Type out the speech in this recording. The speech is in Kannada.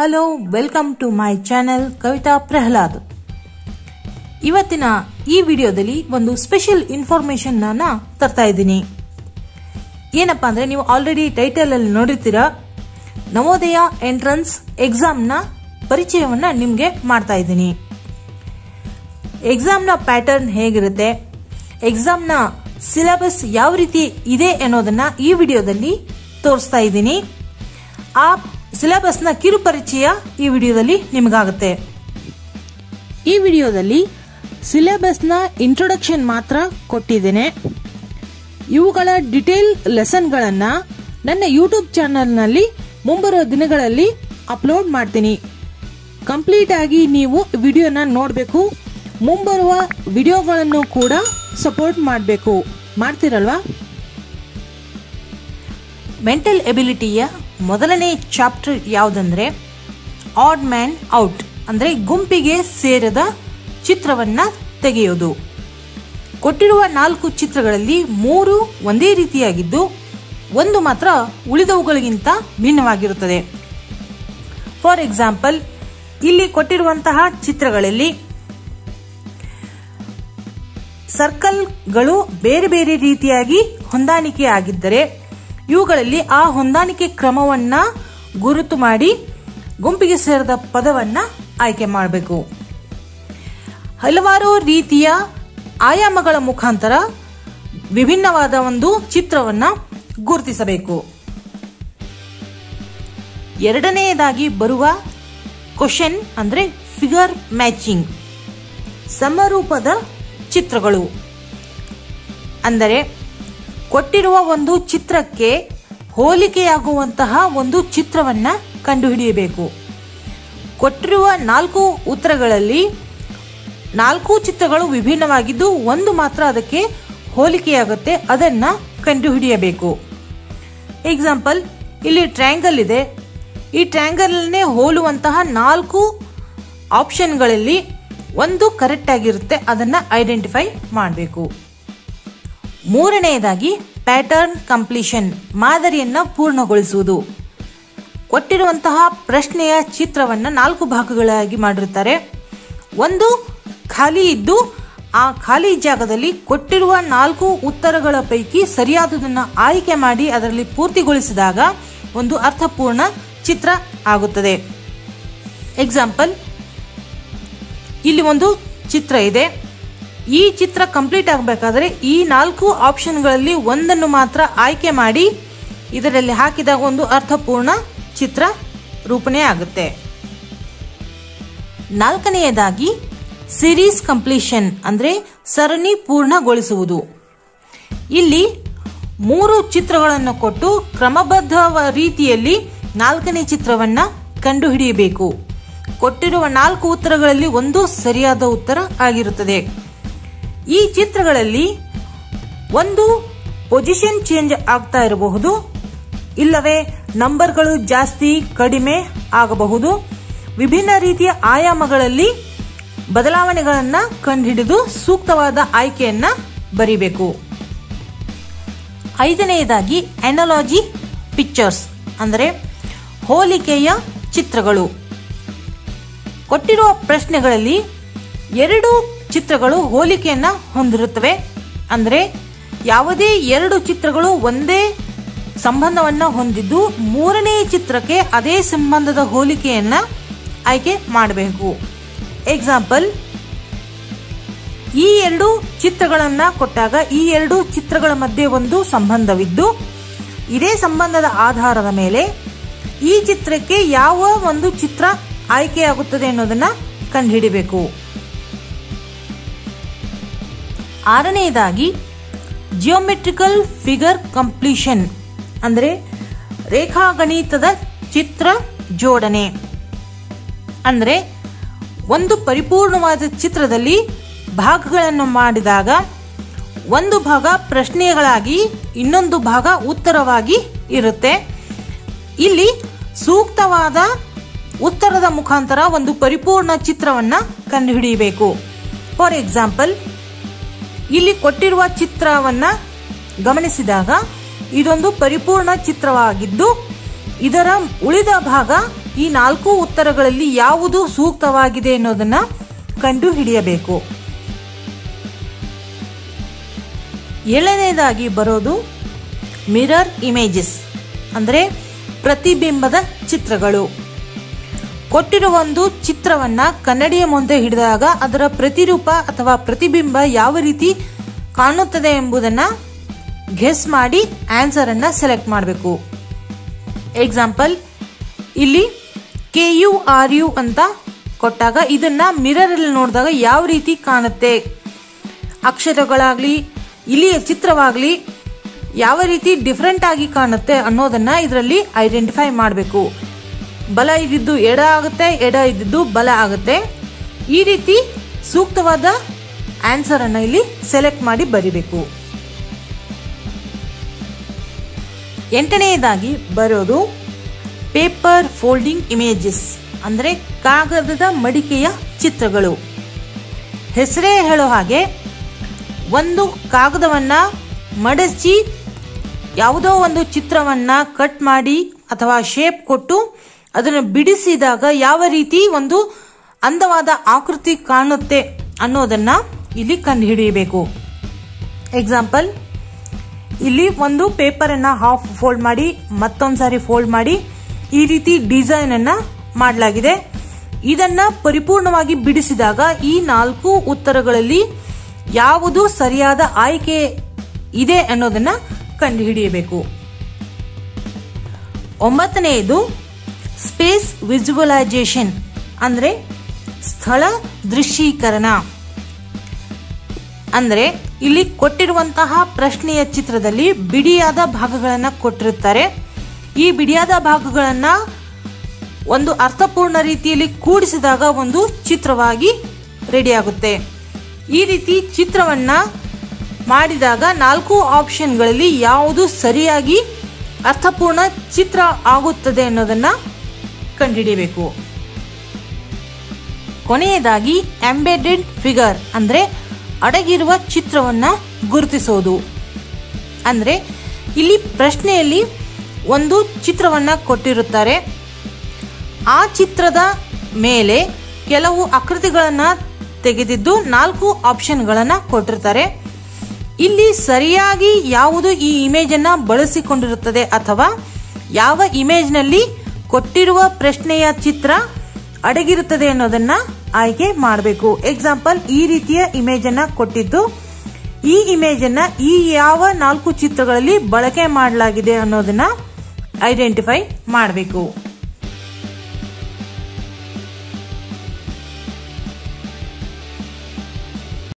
hello welcome to my channel Kavitha Prahlad ಇವತ್ತಿನ ಈ ವಿಡಿಯೋದಲ್ಲಿ ಒಂದು ಸ್ಪೆಷಲ್ ಇನ್ಫಾರ್ಮೇಶನ್ ಅನ್ನ ತರ್ತಾ ಇದ್ದೀನಿ ಏನಪ್ಪಾ ಅಂದ್ರೆ ನೀವು ಆಲ್ರೆಡಿ ಟೈಟಲ್ ಅಲ್ಲಿ ನೋಡಿರ್ತೀರಾ ನವೋದಯ ಎಂಟ್ರನ್ಸ್ ಎಕ್ಸಾಮ್ನ ಪರಿಚಯವನ್ನ ನಿಮಗೆ ಮಾಡ್ತಾ ಇದ್ದೀನಿ ಎಕ್ಸಾಮ್ನ ಪ್ಯಾಟರ್ನ್ ಹೇಗಿರುತ್ತೆ ಎಕ್ಸಾಮ್ನ ಸಿಲೆಬಸ್ ಯಾವ ರೀತಿ ಇದೆ ಅನ್ನೋದನ್ನ ಈ ವಿಡಿಯೋದಲ್ಲಿ ತೋರಿಸ್ತಾ ಇದ್ದೀನಿ ಆ ಸಿಲೆಬಸ್ನ ಕಿರು ಪರಿಚಯ ಈ ವಿಡಿಯೋದಲ್ಲಿ ನಿಮಗಾಗುತ್ತೆ ಈ ವಿಡಿಯೋದಲ್ಲಿ ಸಿಲೆಬಸ್ನ ಇಂಟ್ರೊಡಕ್ಷನ್ ಮಾತ್ರ ಕೊಟ್ಟಿದ್ದೇನೆ ಇವುಗಳ ಡಿಟೇಲ್ ಲೆಸನ್ಗಳನ್ನು ನನ್ನ ಯೂಟ್ಯೂಬ್ ಚಾನಲ್ನಲ್ಲಿ ಮುಂಬರುವ ದಿನಗಳಲ್ಲಿ ಅಪ್ಲೋಡ್ ಮಾಡ್ತೀನಿ ಕಂಪ್ಲೀಟ್ ಆಗಿ ನೀವು ವಿಡಿಯೋನ ನೋಡಬೇಕು ಮುಂಬರುವ ವಿಡಿಯೋಗಳನ್ನು ಕೂಡ ಸಪೋರ್ಟ್ ಮಾಡಬೇಕು ಮಾಡ್ತೀರಲ್ವಾ ಮೆಂಟಲ್ ಎಬಿಲಿಟಿಯ ಮೊದಲನೇ ಚಾಪ್ಟರ್ ಯಾವುದಂದ್ರೆ ಆಡ್ ಮ್ಯಾನ್ ಔಟ್ ಅಂದ್ರೆ ಗುಂಪಿಗೆ ಸೇರದ ಚಿತ್ರವನ್ನ ತೆಗೆಯೋದು ಕೊಟ್ಟಿರುವ ನಾಲ್ಕು ಚಿತ್ರಗಳಲ್ಲಿ ಮೂರು ಒಂದೇ ರೀತಿಯಾಗಿದ್ದು ಒಂದು ಮಾತ್ರ ಉಳಿದವುಗಳಿಗಿಂತ ಭಿನ್ನವಾಗಿರುತ್ತದೆ ಫಾರ್ ಎಕ್ಸಾಂಪಲ್ ಇಲ್ಲಿ ಕೊಟ್ಟಿರುವಂತಹ ಚಿತ್ರಗಳಲ್ಲಿ ಸರ್ಕಲ್ಗಳು ಬೇರೆ ಬೇರೆ ರೀತಿಯಾಗಿ ಹೊಂದಾಣಿಕೆ ಆಗಿದ್ದರೆ ಇವುಗಳಲ್ಲಿ ಆ ಹೊಂದಾಣಿಕೆ ಕ್ರಮವನ್ನ ಗುರುತು ಮಾಡಿ ಗುಂಪಿಗೆ ಸೇರಿದ ಪದವನ್ನ ಆಯ್ಕೆ ಮಾಡಬೇಕು ಹಲವಾರು ರೀತಿಯ ಆಯಾಮಗಳ ಮುಖಾಂತರ ವಿಭಿನ್ನವಾದ ಒಂದು ಚಿತ್ರವನ್ನ ಗುರುತಿಸಬೇಕು ಎರಡನೆಯದಾಗಿ ಬರುವ ಕ್ವಶನ್ ಅಂದ್ರೆ ಫಿಗರ್ ಮ್ಯಾಚಿಂಗ್ ಸಮರೂಪದ ಚಿತ್ರಗಳು ಅಂದರೆ ಕೊಟ್ಟಿರುವ ಒಂದು ಚಿತ್ರಕ್ಕೆ ಹೋಲಿಕೆಯಾಗುವಂತಹ ಒಂದು ಚಿತ್ರವನ್ನ ಕಂಡುಹಿಡಿಯಬೇಕು ಕೊಟ್ಟಿರುವ ನಾಲ್ಕು ಉತ್ತರಗಳಲ್ಲಿ ನಾಲ್ಕು ಚಿತ್ರಗಳು ವಿಭಿನ್ನವಾಗಿದ್ದು ಒಂದು ಮಾತ್ರ ಅದಕ್ಕೆ ಹೋಲಿಕೆಯಾಗುತ್ತೆ ಅದನ್ನ ಕಂಡುಹಿಡಿಯಬೇಕು ಎಕ್ಸಾಂಪಲ್ ಇಲ್ಲಿ ಟ್ರ್ಯಾಂಗಲ್ ಇದೆ ಈ ಟ್ರ್ಯಾಂಗಲ್ನೇ ಹೋಲುವಂತಹ ನಾಲ್ಕು ಆಪ್ಷನ್ಗಳಲ್ಲಿ ಒಂದು ಕರೆಕ್ಟ್ ಆಗಿರುತ್ತೆ ಅದನ್ನ ಐಡೆಂಟಿಫೈ ಮಾಡಬೇಕು ಮೂರನೆಯದಾಗಿ ಪ್ಯಾಟರ್ನ್ ಕಂಪ್ಲೀಷನ್ ಮಾದರಿಯನ್ನ ಪೂರ್ಣಗೊಳಿಸುವುದು ಕೊಟ್ಟಿರುವಂತಹ ಪ್ರಶ್ನೆಯ ಚಿತ್ರವನ್ನ ನಾಲ್ಕು ಭಾಗಗಳಾಗಿ ಮಾಡಿರುತ್ತಾರೆ ಒಂದು ಖಾಲಿ ಇದ್ದು ಆ ಖಾಲಿ ಜಾಗದಲ್ಲಿ ಕೊಟ್ಟಿರುವ ನಾಲ್ಕು ಉತ್ತರಗಳ ಪೈಕಿ ಸರಿಯಾದುದನ್ನು ಆಯ್ಕೆ ಮಾಡಿ ಅದರಲ್ಲಿ ಪೂರ್ತಿಗೊಳಿಸಿದಾಗ ಒಂದು ಅರ್ಥಪೂರ್ಣ ಚಿತ್ರ ಆಗುತ್ತದೆ ಎಕ್ಸಾಂಪಲ್ ಇಲ್ಲಿ ಒಂದು ಚಿತ್ರ ಇದೆ ಈ ಚಿತ್ರ ಕಂಪ್ಲೀಟ್ ಆಗಬೇಕಾದ್ರೆ ಈ ನಾಲ್ಕು ಆಪ್ಷನ್ಗಳಲ್ಲಿ ಒಂದನ್ನು ಮಾತ್ರ ಆಯ್ಕೆ ಮಾಡಿ ಇದರಲ್ಲಿ ಹಾಕಿದಾಗ ಒಂದು ಅರ್ಥಪೂರ್ಣ ಚಿತ್ರ ರೂಪಣೆ ಆಗುತ್ತೆ ನಾಲ್ಕನೆಯದಾಗಿ ಸಿರೀಸ್ ಕಂಪ್ಲೀಷನ್ ಅಂದ್ರೆ ಸರಣಿ ಪೂರ್ಣಗೊಳಿಸುವುದು ಇಲ್ಲಿ ಮೂರು ಚಿತ್ರಗಳನ್ನು ಕೊಟ್ಟು ಕ್ರಮಬದ್ಧ ರೀತಿಯಲ್ಲಿ ನಾಲ್ಕನೇ ಚಿತ್ರವನ್ನ ಕಂಡುಹಿಡಿಯಬೇಕು ಕೊಟ್ಟಿರುವ ನಾಲ್ಕು ಉತ್ತರಗಳಲ್ಲಿ ಒಂದು ಸರಿಯಾದ ಉತ್ತರ ಆಗಿರುತ್ತದೆ ಈ ಚಿತ್ರಗಳಲ್ಲಿ ಒಂದು ಪೊಸಿಷನ್ ಚೇಂಜ್ ಆಗ್ತಾ ಇರಬಹುದು ಇಲ್ಲವೇ ನಂಬರ್ಗಳು ಜಾಸ್ತಿ ಕಡಿಮೆ ಆಗಬಹುದು ವಿಭಿನ್ನ ರೀತಿಯ ಆಯಾಮಗಳಲ್ಲಿ ಬದಲಾವಣೆಗಳನ್ನ ಕಂಡುಹಿಡಿದು ಸೂಕ್ತವಾದ ಆಯ್ಕೆಯನ್ನ ಬರಿಬೇಕು ಐದನೆಯದಾಗಿ ಅನಾಲಜಿ ಪಿಕ್ಚರ್ಸ್ ಅಂದರೆ ಹೋಲಿಕೆಯ ಚಿತ್ರಗಳು ಕೊಟ್ಟಿರುವ ಪ್ರಶ್ನೆಗಳಲ್ಲಿ ಎರಡು ಚಿತ್ರಗಳು ಹೋಲಿಕೆಯನ್ನ ಹೊಂದಿರುತ್ತವೆ ಅಂದರೆ ಯಾವುದೇ ಎರಡು ಚಿತ್ರಗಳು ಒಂದೇ ಸಂಬಂಧವನ್ನ ಹೊಂದಿದ್ದು ಮೂರನೇ ಚಿತ್ರಕ್ಕೆ ಅದೇ ಸಂಬಂಧದ ಹೋಲಿಕೆಯನ್ನ ಆಯ್ಕೆ ಮಾಡಬೇಕು ಎಕ್ಸಾಂಪಲ್ ಈ ಎರಡು ಚಿತ್ರಗಳನ್ನ ಕೊಟ್ಟಾಗ ಈ ಎರಡು ಚಿತ್ರಗಳ ಮಧ್ಯೆ ಒಂದು ಸಂಬಂಧವಿದ್ದು ಇದೇ ಸಂಬಂಧದ ಆಧಾರದ ಮೇಲೆ ಈ ಚಿತ್ರಕ್ಕೆ ಯಾವ ಒಂದು ಚಿತ್ರ ಆಯ್ಕೆಯಾಗುತ್ತದೆ ಅನ್ನೋದನ್ನ ಕಂಡುಹಿಡಿಬೇಕು ಆರನೆಯದಾಗಿ ಜಿಯೋಮೆಟ್ರಿಕಲ್ ಫಿಗರ್ ಕಂಪ್ಲೀಷನ್ ಅಂದರೆ ರೇಖಾಗಣಿತದ ಚಿತ್ರ ಜೋಡಣೆ ಅಂದರೆ ಒಂದು ಪರಿಪೂರ್ಣವಾದ ಚಿತ್ರದಲ್ಲಿ ಭಾಗಗಳನ್ನು ಮಾಡಿದಾಗ ಒಂದು ಭಾಗ ಪ್ರಶ್ನೆಗಳಾಗಿ ಇನ್ನೊಂದು ಭಾಗ ಉತ್ತರವಾಗಿ ಇರುತ್ತೆ ಇಲ್ಲಿ ಸೂಕ್ತವಾದ ಉತ್ತರದ ಮುಖಾಂತರ ಒಂದು ಪರಿಪೂರ್ಣ ಚಿತ್ರವನ್ನ ಕಂಡುಹಿಡಿಯಬೇಕು ಫಾರ್ ಎಕ್ಸಾಂಪಲ್ ಇಲ್ಲಿ ಕೊಟ್ಟಿರುವ ಚಿತ್ರವನ್ನ ಗಮನಿಸಿದಾಗ ಇದೊಂದು ಪರಿಪೂರ್ಣ ಚಿತ್ರವಾಗಿದ್ದು ಇದರ ಉಳಿದ ಭಾಗ ಈ ನಾಲ್ಕು ಉತ್ತರಗಳಲ್ಲಿ ಯಾವುದು ಸೂಕ್ತವಾಗಿದೆ ಅನ್ನೋದನ್ನ ಕಂಡು ಹಿಡಿಯಬೇಕು ಏಳನೇದಾಗಿ ಬರೋದು ಮಿರರ್ ಇಮೇಜಸ್ ಅಂದರೆ ಪ್ರತಿಬಿಂಬದ ಚಿತ್ರಗಳು ಕೊಟ್ಟಿರುವ ಒಂದು ಚಿತ್ರವನ್ನ ಕನ್ನಡಿಯ ಮುಂದೆ ಹಿಡಿದಾಗ ಅದರ ಪ್ರತಿರೂಪ ಅಥವಾ ಪ್ರತಿಬಿಂಬ ಯಾವ ರೀತಿ ಕಾಣುತ್ತದೆ ಎಂಬುದನ್ನ ಗೆಸ್ ಮಾಡಿ ಆನ್ಸರ್ ಅನ್ನ ಸೆಲೆಕ್ಟ್ ಮಾಡಬೇಕು ಎಕ್ಸಾಂಪಲ್ ಇಲ್ಲಿ ಕೆ ಯು ಆರ್ ಯು ಅಂತ ಕೊಟ್ಟಾಗ ಇದನ್ನ ಮಿರರ್ ಅಲ್ಲಿ ನೋಡಿದಾಗ ಯಾವ ರೀತಿ ಕಾಣುತ್ತೆ ಅಕ್ಷರಗಳಾಗ್ಲಿ ಇಲಿಯ ಚಿತ್ರವಾಗ್ಲಿ ಯಾವ ರೀತಿ ಡಿಫ್ರೆಂಟ್ ಆಗಿ ಕಾಣುತ್ತೆ ಅನ್ನೋದನ್ನ ಇದರಲ್ಲಿ ಐಡೆಂಟಿಫೈ ಮಾಡಬೇಕು ಬಲ ಇದ್ದಿದ್ದು ಎಡ ಆಗುತ್ತೆ ಎಡ ಇದ್ದಿದ್ದು ಬಲ ಆಗುತ್ತೆ ಈ ರೀತಿ ಸೂಕ್ತವಾದ ಆನ್ಸರ್ ಅನ್ನ ಇಲ್ಲಿ ಸೆಲೆಕ್ಟ್ ಮಾಡಿ ಬರಿಬೇಕು ಎಂಟನೆಯದಾಗಿ ಬರೋದು ಪೇಪರ್ ಫೋಲ್ಡಿಂಗ್ ಇಮೇಜಸ್ ಅಂದರೆ ಕಾಗದದ ಮಡಿಕೆಯ ಚಿತ್ರಗಳು ಹೆಸರೇ ಹೇಳೋ ಹಾಗೆ ಒಂದು ಕಾಗದವನ್ನ ಮಡಚಿ ಯಾವುದೋ ಒಂದು ಚಿತ್ರವನ್ನ ಕಟ್ ಮಾಡಿ ಅಥವಾ ಶೇಪ್ ಕೊಟ್ಟು ಅದನ್ನು ಬಿಡಿಸಿದಾಗ ಯಾವ ರೀತಿ ಒಂದು ಅಂದವಾದ ಆಕೃತಿ ಕಾಣುತ್ತೆ ಅನ್ನೋದನ್ನ ಇಲ್ಲಿ ಕಂಡುಹಿಡಿಯಬೇಕು ಎಕ್ಸಾಂಪಲ್ ಇಲ್ಲಿ ಒಂದು ಪೇಪರ್ ಅನ್ನ ಹಾಫ್ ಫೋಲ್ಡ್ ಮಾಡಿ ಮತ್ತೊಂದು ಸಾರಿ ಫೋಲ್ಡ್ ಮಾಡಿ ಈ ರೀತಿ ಡಿಸೈನ್ ಅನ್ನ ಮಾಡಲಾಗಿದೆ ಇದನ್ನ ಪರಿಪೂರ್ಣವಾಗಿ ಬಿಡಿಸಿದಾಗ ಈ ನಾಲ್ಕು ಉತ್ತರಗಳಲ್ಲಿ ಯಾವುದು ಸರಿಯಾದ ಆಯ್ಕೆ ಇದೆ ಅನ್ನೋದನ್ನ ಕಂಡುಹಿಡಿಯಬೇಕು ಒಂಬತ್ತನೆಯದು ಸ್ಪೇಸ್ ವಿಜುವಲೈಸೇಷನ್ ಅಂದ್ರೆ ಸ್ಥಳ ದೃಶ್ಯೀಕರಣ ಅಂದ್ರೆ ಇಲ್ಲಿ ಕೊಟ್ಟಿರುವಂತಹ ಪ್ರಶ್ನೆಯ ಚಿತ್ರದಲ್ಲಿ ಬಿಡಿಯಾದ ಭಾಗಗಳನ್ನ ಕೊಟ್ಟಿರುತ್ತಾರೆ ಈ ಬಿಡಿಯಾದ ಭಾಗಗಳನ್ನ ಒಂದು ಅರ್ಥಪೂರ್ಣ ರೀತಿಯಲ್ಲಿ ಕೂಡಿಸಿದಾಗ ಒಂದು ಚಿತ್ರವಾಗಿ ರೆಡಿಯಾಗುತ್ತೆ ಈ ರೀತಿ ಚಿತ್ರವನ್ನ ಮಾಡಿದಾಗ ನಾಲ್ಕು ಆಪ್ಷನ್ಗಳಲ್ಲಿ ಯಾವುದು ಸರಿಯಾಗಿ ಅರ್ಥಪೂರ್ಣ ಚಿತ್ರ ಆಗುತ್ತದೆ ಅನ್ನೋದನ್ನ ಕಂಡುಹಿಡಿಯಬೇಕು ಕೊನೆಯದಾಗಿ ಎಂಬೆಡೆಡ್ ಫಿಗರ್ ಅಂದ್ರೆ ಅಡಗಿರುವ ಚಿತ್ರವನ್ನ ಗುರುತಿಸೋದು ಅಂದ್ರೆ ಇಲ್ಲಿ ಪ್ರಶ್ನೆಯಲ್ಲಿ ಒಂದು ಚಿತ್ರವನ್ನ ಕೊಟ್ಟಿರುತ್ತಾರೆ ಆ ಚಿತ್ರದ ಮೇಲೆ ಕೆಲವು ಆಕೃತಿಗಳನ್ನ ತೆಗೆದಿದ್ದು ನಾಲ್ಕು ಆಪ್ಷನ್ಗಳನ್ನ ಕೊಟ್ಟಿರ್ತಾರೆ ಇಲ್ಲಿ ಸರಿಯಾಗಿ ಯಾವುದು ಈ ಇಮೇಜ್ ಅನ್ನ ಬಳಸಿಕೊಂಡಿರುತ್ತದೆ ಅಥವಾ ಯಾವ ಇಮೇಜ್ನಲ್ಲಿ ಕೊಟ್ಟಿರುವ ಪ್ರಶ್ನೆಯ ಚಿತ್ರ ಅಡಗಿರುತ್ತದೆ ಅನ್ನೋದನ್ನ ಆಯ್ಕೆ ಮಾಡಬೇಕು ಎಕ್ಸಾಂಪಲ್ ಈ ರೀತಿಯ ಇಮೇಜ್ ಅನ್ನ ಕೊಟ್ಟಿದ್ದು ಈ ಇಮೇಜ್ ಅನ್ನ ಈ ಯಾವ ನಾಲ್ಕು ಚಿತ್ರಗಳಲ್ಲಿ ಬಳಕೆ ಮಾಡಲಾಗಿದೆ ಅನ್ನೋದನ್ನ ಐಡೆಂಟಿಫೈ ಮಾಡಬೇಕು